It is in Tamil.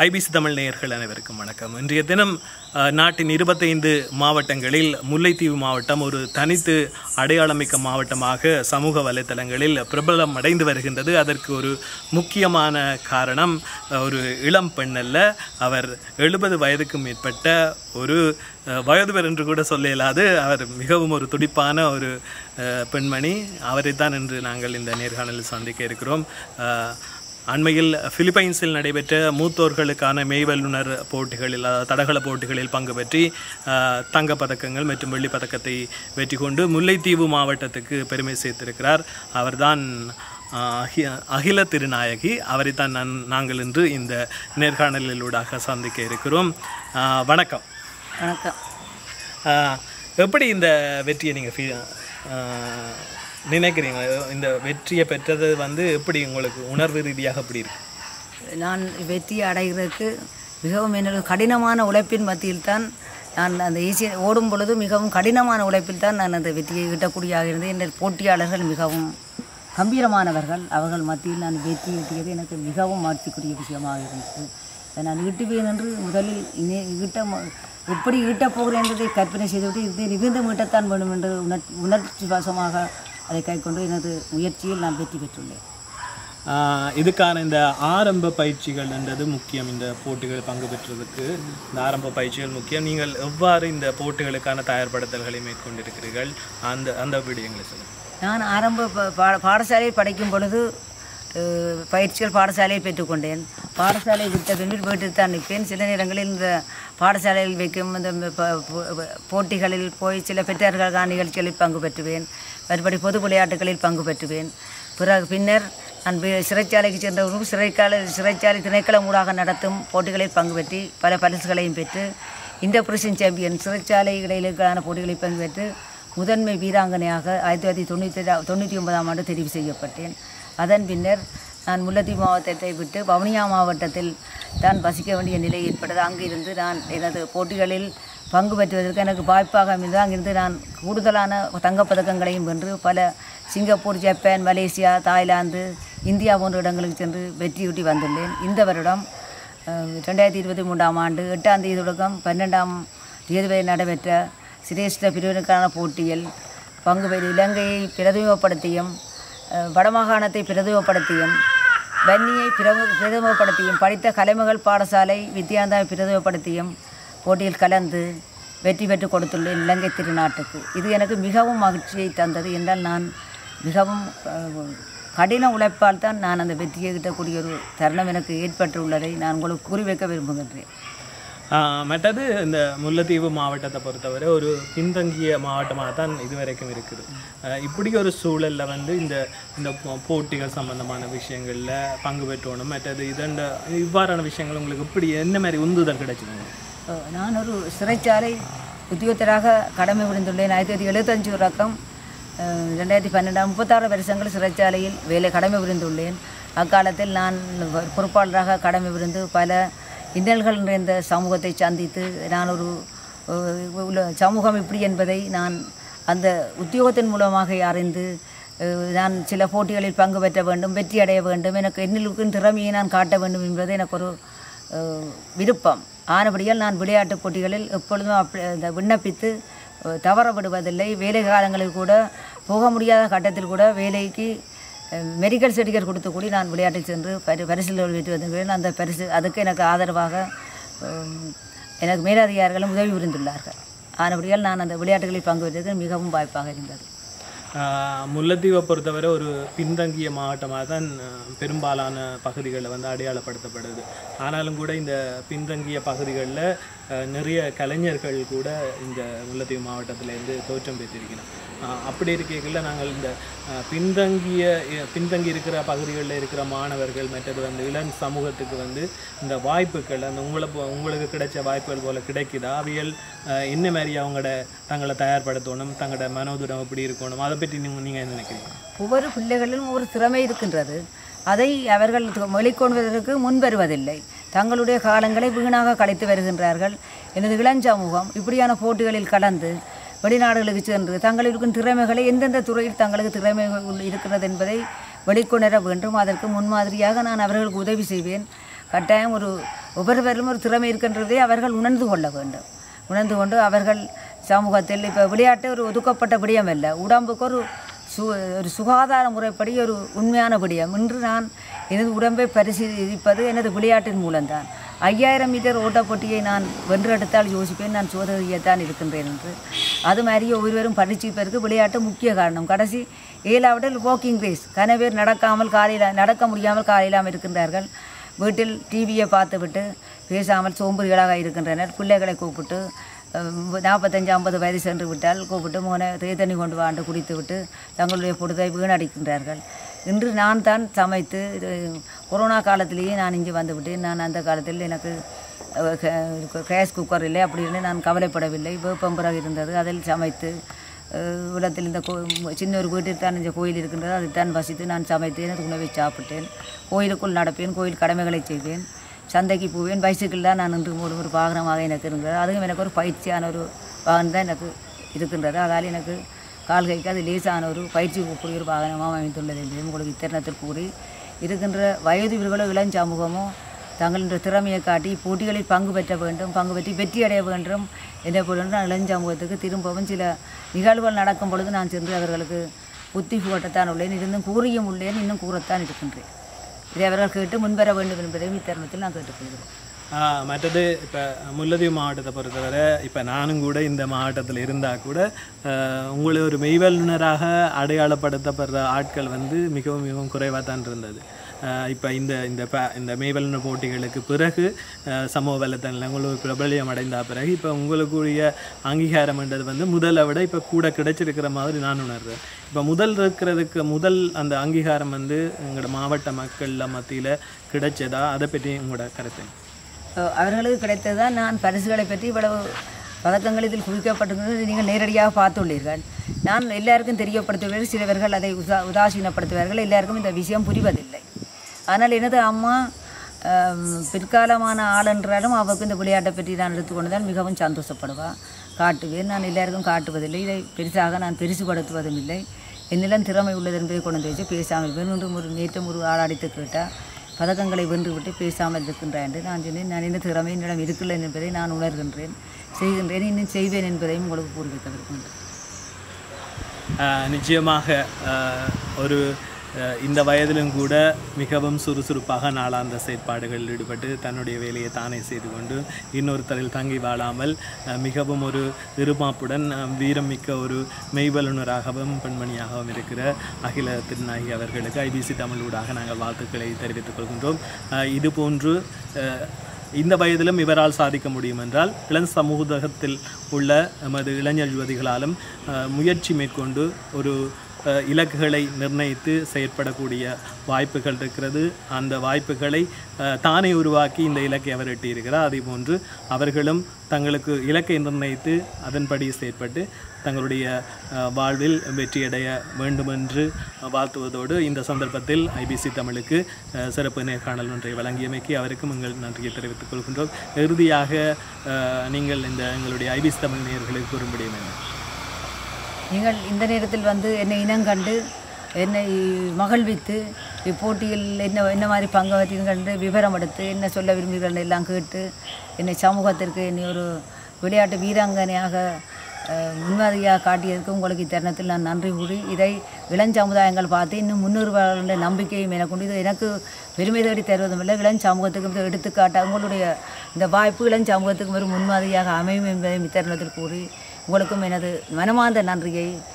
ஐபிசி தமிழ் நேயர்கள் அனைவருக்கும் வணக்கம் இன்றைய தினம் அஹ், நாட்டின் இருபத்தைந்து மாவட்டங்களில் முல்லைத்தீவு மாவட்டம் ஒரு தனித்து அடையாளமிக்க மாவட்டமாக சமூக வலைத்தளங்களில் பிரபலம் அடைந்து வருகின்றது அதற்கு ஒரு முக்கியமான காரணம் அஹ், ஒரு இளம் பெண் அல்ல அவர் எழுபது வயதுக்கு மேற்பட்ட ஒரு அஹ், வயதுவர் என்று கூட சொல்ல இயலாது அவர் மிகவும் ஒரு துடிப்பான ஒரு அஹ், பெண்மணி அவரைத்தான் இன்று நாங்கள் இந்த நேர்காணலில் சந்திக்க இருக்கிறோம் அஹ், அண்மையில் பிலிப்பைன்ஸில் நடைபெற்ற மூத்தோர்களுக்கான மெய்வல்லுனர் போட்டிகளில் அதாவது தடகள போட்டிகளில் பங்கு பெற்றி ஆஹ், தங்கப் பதக்கங்கள் மற்றும் வெள்ளிப் பதக்கத்தை வெற்றி கொண்டு முல்லைத்தீவு மாவட்டத்துக்கு பெருமை சேர்த்திருக்கிறார் அவர்தான் ஆஹ், அகி அகில திருநாயகி அவரைத்தான் நான் நாங்கள் இன்று இந்த நேர்காணலிலூடாக சந்திக்க இருக்கிறோம் ஆஹ், வணக்கம் வணக்கம் ஆஹ், எப்படி இந்த வெற்றியை நீங்கள் நினைக்கிறீங்க இந்த வெற்றியை பெற்றது வந்து எப்படி உங்களுக்கு உணர்வு ரீதியாக எப்படி இருக்கு நான் வெற்றி அடைகிறதுக்கு மிகவும் என்னோட கடினமான உழைப்பின் மத்தியில் தான் நான் அந்த ஈஸி ஓடும் பொழுது மிகவும் கடினமான உழைப்பில் தான் நான் அந்த வெற்றியை ஈட்டக்கூடியதாக இருந்தேன் என் போட்டியாளர்கள் மிகவும் கம்பீரமானவர்கள் அவர்கள் மத்தியில் நான் வெற்றி ஈட்டியது எனக்கு மிகவும் மகிழ்ச்சிக்குரிய விஷயமாக இருந்தது அதை நான் ஈட்டுவேன் என்று முதலில் இனி ஈட்ட மு- எப்படி ஈட்டப் போகிறேன் என்பதை கற்பனை செய்துவிட்டு இது நிகழ்ந்து மீட்டத்தான் வேண்டும் என்று உணர் உணர்ச்சி வசமாக அதை கைக்கொண்டு எனது முயற்சியில் நான் வெற்றி பெற்றுள்ளேன் ஆஹ் இதுக்கான இந்த ஆரம்ப பயிற்சிகள்ன்றது முக்கியம் இந்த போட்டிகள் பங்கு பெற்றதுக்கு இந்த ஆரம்ப பயிற்சிகள் முக்கியம் நீங்கள் எவ்வாறு இந்த போட்டிகளுக்கான தயார்படுத்தல்களை மேற்கொண்டிருக்கிறீர்கள் அந்த அந்த விடயங்களை சொல்லுங்கள் நான் ஆரம்ப ப- பா- பாடசாலையில் படிக்கும் பொழுது அஹ், பயிற்சிகள் பாடசாலையில் பெற்றுக்கொண்டேன் பாடசாலை விட்ட பின்னர் வீட்டில் தான் நிற்பேன் சில நேரங்களில் இந்த பாடசாலையில் வைக்கும் இந்த ப- போ- போட்டிகளில் போய் சில பெற்றார்களுக்கான நிகழ்ச்சிகளில் பங்கு பெற்றுவேன் மறுபடி பொது விளையாட்டுகளில் பங்கு பெற்றுவேன் பிறகு பின்னர் நான் வி- சிறைச்சாலைக்கு சென்றவரும் சிறைக்கால சிறைச்சாலை திணைக்களம் ஊடாக நடத்தும் போட்டிகளில் பங்கு பெற்றி பல பரிசுகளையும் பெற்று இந்த பிரசின் சாம்பியன் சிறைச்சாலை இடையிலுக்கான போட்டிகளில் பங்கு பெற்று முதன்மை வீராங்கனையாக ஆயிரத்தி தொள்ளாயிரத்தி தொண்ணூற்றி தொண்ணூற்றி ஒன்பதாம் ஆண்டு தெரிவு செய்யப்பட்டேன் அதன் பின்னர் நான் முல்லைத்தீவு மாவட்டத்தை விட்டு வவுனியா மாவட்டத்தில் தான் வசிக்க வேண்டிய நிலை ஏற்பட்டது அங்கிருந்து நான் எனது போட்டிகளில் பங்கு பெற்றுவதற்கு எனக்கு வாய்ப்பாக அமைந்தது அங்கிருந்து நான் கூடுதலான தங்கப்பதக்கங்களையும் வென்று பல Singapore Japan Malaysia Thailand India போன்ற இடங்களுக்கு சென்று வெற்றியூட்டி வந்துள்ளேன் இந்த வருடம் அஹ், ரெண்டாயிரத்தி இருபத்தி மூன்றாம் ஆண்டு எட்டாம் தேதி தொடக்கம் பன்னெண்டாம் தேதி வரை நடைபெற்ற சிரேஷ்ட பிரிவினருக்கான போட்டியில் பங்கு பெற்று இலங்கையை பிரதிநிதிப்படுத்தியும் அஹ், வடமாகாணத்தை பிரதிநிதிப்படுத்தியும் வன்னியை பிரமு பிரதிநிதிப்படுத்தியும் படித்த கலைமகள் பாடசாலை வித்யாந்தாவை பிரதிநிதிப்படுத்தியும் போட்டியில் கலந்து வெற்றி பெற்று கொடுத்துள்ளேன் இலங்கை திருநாட்டுக்கு இது எனக்கு மிகவும் மகிழ்ச்சியை தந்தது என்றால் நான் மிகவும் அஹ், கடின உழைப்பால் தான் நான் அந்த வெற்றியை கிட்டக்கூடிய ஒரு தருணம் எனக்கு ஏற்பட்டுள்ளதை நான் உங்களுக்கு குறிவைக்க விரும்புகின்றேன் ஆஹ் மற்றது இந்த முல்லைத்தீவு மாவட்டத்தை பொறுத்தவரை ஒரு பின்தங்கிய மாவட்டமாக தான் இதுவரைக்கும் இருக்குது ஆஹ் இப்படி ஒரு சூழலில் வந்து இந்த இந்த போ- போட்டிகள் சம்பந்தமான விஷயங்களில் பங்கு பெற்றோணும் மற்றது இதண்ட இவ்வாறான விஷயங்கள் உங்களுக்கு இப்படி என்ன மாதிரி உந்துதல் கிடைச்சிதுங்க அஹ், நான் ஒரு சிறைச்சாலை உத்தியோகத்தராக கடமை புரிந்துள்ளேன் ஆயிரத்தி தொள்ளாயிரத்தி எழுபத்தஞ்சு ரக்கம் அஹ், ரெண்டாயிரத்தி பன்னெண்டாம் முப்பத்தாறு வருஷங்கள் சிறைச்சாலையில் வேலை கடமை புரிந்துள்ளேன் அக்காலத்தில் நான் ஒரு பொறுப்பாளராக கடமை புரிந்து பல இன்னல்கள் நிறைந்த சமூகத்தை சந்தித்து நான் ஒரு அஹ், உள்ள சமூகம் இப்படி என்பதை நான் அந்த உத்தியோகத்தின் மூலமாக அறிந்து அஹ், நான் சில போட்டிகளில் பங்கு பெற்ற வேண்டும் வெற்றி அடைய வேண்டும் எனக்கு என்னில் இருக்கும் திறமையை நான் காட்ட வேண்டும் என்பது எனக்கு ஒரு அஹ், விருப்பம் ஆனபடியால் நான் விளையாட்டுப் போட்டிகளில் எப்பொழுதும் அப்படி இந்த விண்ணப்பித்து அஹ், தவற விடுவதில்லை வேலை காலங்களில் கூட போக முடியாத கட்டத்தில் கூட வேலைக்கு மெடிக்கல் சர்டிஃபிகேட் கொடுத்து கூடி நான் விளையாட்டில் சென்று பரி பரிசில் வெற்றி வந்திருக்கிறேன் அந்த பரிசு அதுக்கு எனக்கு ஆதரவாக அஹ், எனக்கு மேலதிகாரிகளும் உதவி புரிந்துள்ளார்கள் ஆனபடியால் நான் அந்த விளையாட்டுகளில் பங்கு பெற்றது மிகவும் வாய்ப்பாக இருந்தது ஆஹ் முல்லைத்தீவை பொறுத்தவரை ஒரு பின்தங்கிய மாவட்டமாக தான் ஆஹ் பெரும்பாலான பகுதிகளில் வந்து அடையாளப்படுத்தப்படுது ஆனாலும் கூட இந்த பின்தங்கிய பகுதிகளில் ஆஹ் நிறைய கலைஞர்கள் கூட இந்த முல்லைத்தீவு மாவட்டத்திலேருந்து தோற்றம் பெற்றிருக்கிறோம் ஆஹ் அப்படி இருக்கைகளில் நாங்கள் இந்த ஆஹ் பின்தங்கிய இ- பின்தங்கி இருக்கிற பகுதிகளில் இருக்கிற மாணவர்கள் மற்றது வந்து இளம் சமூகத்துக்கு வந்து இந்த வாய்ப்புகள் அந்த உங்களை போ- உங்களுக்கு கிடைச்ச வாய்ப்புகள் போல கிடைக்குதா அவியல் ஆஹ் என்ன மாதிரி அவங்களோட தங்களை தயார்படுத்தணும் தங்களோட மனோதுரம் எப்படி இருக்கணும் அதை பற்றி நீங்கள் நீங்கள் என்ன நினைக்கிறீங்க ஒவ்வொரு பிள்ளைகளிலும் ஒரு திறமை இருக்கின்றது அதை அவர்கள் து- வெளிக்கொண்டுவதற்கு முன் வருவதில்லை தங்களுடைய காலங்களை வீணாக கழித்து வருகின்றார்கள் எனது இளஞ்சமூகம் இப்படியான போட்டிகளில் கலந்து வெளிநாடுகளுக்கு சென்று தங்கள் இருக்கும் திறமைகளை எந்தெந்த துறையில் தங்களுக்கு திறமை உள் இருக்கிறது என்பதை வெளிக்கொணர வேண்டும் அதற்கு முன்மாதிரியாக நான் அவர்களுக்கு உதவி செய்வேன் கட்டாயம் ஒரு ஒவ்வொருவரும் ஒரு திறமை இருக்கின்றதை அவர்கள் உணர்ந்து கொள்ள வேண்டும் உணர்ந்து கொண்டு அவர்கள் சமூகத்தில் இப்போ விளையாட்டு ஒரு ஒதுக்கப்பட்ட விடயம் அல்ல உடம்புக்கு ஒரு சு ஒரு சுகாதார முறைப்படி ஒரு உண்மையான விடயம் இன்று நான் எனது உடம்பை பரிசீலிப்பது எனது விளையாட்டின் மூலம்தான் ஐயாயிரம் மீட்டர் ஓட்டப் போட்டியை நான் வென்றெடுத்தால் யோசிப்பேன் நான் சோதனையைத்தான் இருக்கின்றேன் என்று அது மாதிரி ஒவ்வொருவரும் பரிசீலிப்பதற்கு விளையாட்டு முக்கிய காரணம் கடைசி ஏழாவதில் வாக்கிங் ரேஸ் கனவேர் நடக்காமல் காலையில் நடக்க முடியாமல் காலையிலாம் இருக்கின்றார்கள் வீட்டில் டிவியை பார்த்துவிட்டு பேசாமல் சோம்புறிகளாக இருக்கின்றனர் பிள்ளைகளை கூப்பிட்டு அஹ், நாற்பத்தஞ்சு ஐம்பது வயது சென்று விட்டால் கூப்பிட்டு மோனை தேத்தண்ணி கொண்டு வாண்டு குடித்து விட்டு தங்களுடைய பொழுதை வீணடிக்கின்றார்கள் இன்று நான் தான் சமைத்து இது கொரோனா காலத்திலேயே நான் இங்கே வந்து விட்டேன் நான் அந்த காலத்தில் எனக்கு அஹ், க- கேஸ் குக்கர் இல்லை அப்படின்னு நான் கவலைப்படவில்லை வேப்பம்புறாக இருந்தது அதில் சமைத்து அஹ், இடத்தில் இந்த கோ சின்ன ஒரு வீட்டில் தான் இந்த கோயில் இருக்கின்றது அதைத்தான் வசித்து நான் சமைத்து எனது உணவை சாப்பிட்டேன் கோயிலுக்குள் நடப்பேன் கோயில் கடமைகளை செய்வேன் சந்தைக்கு போவேன் பைசைக்கிள் தான் நான் நின்று மூடும் ஒரு வாகனமாக எனக்கு இருந்தது அதுவும் எனக்கு ஒரு பயிற்சியான ஒரு வாகனம் தான் எனக்கு இருக்கின்றது அதால் எனக்கு கால் கைக்கு அது லேசான ஒரு பயிற்சி கூடிய ஒரு வாகனமாக அமைந்துள்ளது என்று உங்களுக்கு இத்தருணத்தில் கூறி இருக்கின்ற வயது இவர்களோ இளம் சமூகமோ தங்களுடைய திறமையை காட்டி போட்டிகளில் பங்கு பெற்ற வேண்டும் பங்கு பெற்று வெற்றி அடைய வேண்டும் என்ற பொழுது நான் இளம் சமூகத்துக்கு திரும்பவும் சில நிகழ்வுகள் நடக்கும் பொழுது நான் சென்று அவர்களுக்கு புத்தி புகட்டத்தான் உள்ளேன் இருந்தும் கூறியும் உள்ளேன் இன்னும் கூறத்தான் இருக்கின்றேன் இதை அவர்கள் கேட்டு முன்வர வேண்டும் என்பதையும் இத்தருணத்தில் நான் கேட்டுக்கொள்கிறேன் ஆஹ் மற்றது இப்போ முல்லதீவு மாவட்டத்தை பொறுத்தவரை இப்போ நானும் கூட இந்த மாவட்டத்தில் இருந்தால் கூட ஆஹ் உங்களை ஒரு மெய்வல்லுனராக அடையாளப்படுத்தப்படுற ஆட்கள் வந்து மிகவும் மிகவும் குறைவாக தான் இருந்தது இப்போ இந்த இந்த ப இந்த மெய்வல்லுனர் போட்டிகளுக்கு பிறகு ஆஹ் சமூக வலைத்தளங்கள் உங்களுக்கு பிரபலியம் அடைந்த பிறகு இப்போ உங்களுக்குரிய அங்கீகாரம்ன்றது வந்து முதலை விட இப்போ கூட கிடைச்சிருக்கிற மாதிரி நான் உணர்றேன் இப்போ முதல் இருக்கிறதுக்கு முதல் அந்த அங்கீகாரம் வந்து எங்களோட மாவட்ட மக்கள் மத்தியில் கிடைச்சதா அதை பற்றி உங்களோட கருத்து அஹ் அவர்களுக்கு கிடைத்தது தான் நான் பரிசுகளை பற்றி இவ்வளவு பதக்கங்கள் இதில் குவிக்கப்பட்டிருக்கிறது நீங்கள் நேரடியாக பார்த்துள்ளீர்கள் நான் எல்லாருக்கும் தெரியப்படுத்துவீர்கள் சிலவர்கள் அதை உதா உதாசீனப்படுத்துவார்கள் எல்லாருக்கும் இந்த விஷயம் புரிவதில்லை ஆனால் எனது அம்மா ஆம், பிற்காலமான ஆள் என்றாலும் அவருக்கு இந்த விளையாட்டை பற்றி நான் எடுத்துக்கொண்டுதான் மிகவும் சந்தோஷப்படுவாள் காட்டுவேன் நான் எல்லாருக்கும் காட்டுவதில்லை இதை பெருசாக நான் பெருசுபடுத்துவதும் இல்லை என்னிடம் திறமை உள்ளது என்பதை கொண்டு வந்து வச்சு பேசாமல் வேணும் ஒரு நேற்றம் ஒரு ஆளாடித்து கேட்டால் பதக்கங்களை வென்றுவிட்டு பேசாமல் இருக்கின்றேன் என்று நான் சொன்னேன் நான் என்ன திறமை என்னிடம் இருக்கலை என்பதை நான் உணர்கின்றேன் செய்கின்றேன் இன்னும் செய்வேன் என்பதையும் உங்களுக்கு கூறி வைக்க விரும்புகின்றேன் ஆஹ் நிச்சயமாக ஆஹ் ஒரு ஆஹ் இந்த வயதிலும் கூட மிகவும் சுறுசுறுப்பாக நாளாந்த செயற்பாடுகளில் ஈடுபட்டு தன்னுடைய வேலையை தானே செய்து கொண்டு இன்னொருத்தரில் தங்கி வாழாமல் ஆஹ் மிகவும் ஒரு இருமாப்புடன் ஆஹ் வீரம் மிக்க ஒரு மெய்வல்லுனராகவும் பெண்மணியாகவும் இருக்கிற அகில திருநாயகி அவர்களுக்கு ஐபிசி தமிழ் ஊடாக நாங்கள் வாழ்த்துக்களை தெரிவித்துக் கொள்கின்றோம் ஆஹ் இது போன்று ஆஹ் இந்த வயதிலும் இவரால் சாதிக்க முடியும் என்றால் இளம் சமூகத்தில் உள்ள எமது இளைஞர் யுவதிகளாலும் அஹ், முயற்சி மேற்கொண்டு ஒரு அஹ், இலக்குகளை நிர்ணயித்து செயற்படக்கூடிய வாய்ப்புகள் இருக்கிறது அந்த வாய்ப்புகளை அஹ், தானே உருவாக்கி இந்த இலக்கை அவர் எட்டியிருக்கிறார் அதே போன்று அவர்களும் தங்களுக்கு இலக்கை நிர்ணயித்து அதன்படி செயற்பட்டு தங்களுடைய அஹ், வாழ்வில் வெற்றியடைய வேண்டுமென்று வாழ்த்துவதோடு இந்த சந்தர்ப்பத்தில் ஐபிசி தமிழுக்கு அஹ், சிறப்பு நேர்காணல் ஒன்றை வழங்கியமைக்கு அவருக்கும் எங்கள் நன்றியை தெரிவித்துக் கொள்கின்றோம் இறுதியாக அஹ், நீங்கள் இந்த எங்களுடைய ஐபிசி தமிழ் நேயர்களுக்கு கூற முடியும் என்ன நீங்கள் இந்த நேரத்தில் வந்து என்னை இனங்கண்டு என்னை மகிழ்வித்து இப்போட்டியில் என்ன என்ன மாதிரி பங்கு வற்றீர்கள் என்று விவரம் எடுத்து என்ன சொல்ல விரும்புகிறீர்கள் எல்லாம் கேட்டு என்னை சமூகத்திற்கு என்னை ஒரு விளையாட்டு வீராங்கனையாக அஹ், முன்மாதிரியாக காட்டியதற்கு உங்களுக்கு இத்தருணத்தில் நான் நன்றி கூறி இதை இளஞ்சமுதாயங்கள் பார்த்து இன்னும் முன்னேறுவார்கள் நம்பிக்கையும் எனக்கு உண்டு இது எனக்கு பெருமை தேடி தருவதும் இல்லை இளம் சமூகத்துக்கும் இது எடுத்துக்காட்ட உங்களுடைய இந்த வாய்ப்பு இளம் சமூகத்துக்கும் ஒரு முன்மாதிரியாக அமையும் என்பதை இத்தருணத்தில் கூறி உங்களுக்கும் எனது மனமார்ந்த நன்றியை